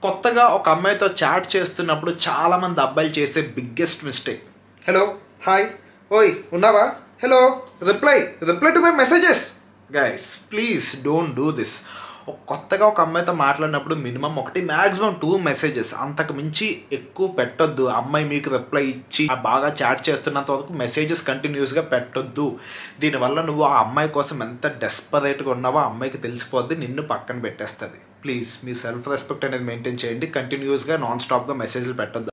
కొత్తగా ఒక అమ్మాయితో చాట్ చేస్తున్నప్పుడు చాలా మంది అబ్బాయిలు చేసే బిగ్గెస్ట్ మిస్టేక్ హలో హాయ్ ఓయ్ ఉన్నావా hello reply reply to my messages guys please don't do this కొత్తగా ఒక అమ్మాయితో మాట్లాడినప్పుడు మినిమం ఒకటి మ్యాక్సిమం టూ మెసేజెస్ అంతకు మించి ఎక్కువ పెట్టొద్దు అమ్మాయి మీకు రిప్లై ఇచ్చి ఆ బాగా చాట్ చేస్తున్నంత వరకు మెసేజెస్ కంటిన్యూస్గా పెట్టొద్దు దీనివల్ల నువ్వు ఆ అమ్మాయి కోసం ఎంత డెస్పరేట్గా ఉన్నావో ఆ అమ్మాయికి తెలిసిపోద్ది నిన్ను పక్కన పెట్టేస్తుంది ప్లీజ్ మీ సెల్ఫ్ రెస్పెక్ట్ అనేది మెయింటైన్ చేయండి కంటిన్యూస్గా నాన్ స్టాప్గా మెసేజ్లు పెట్టొద్దు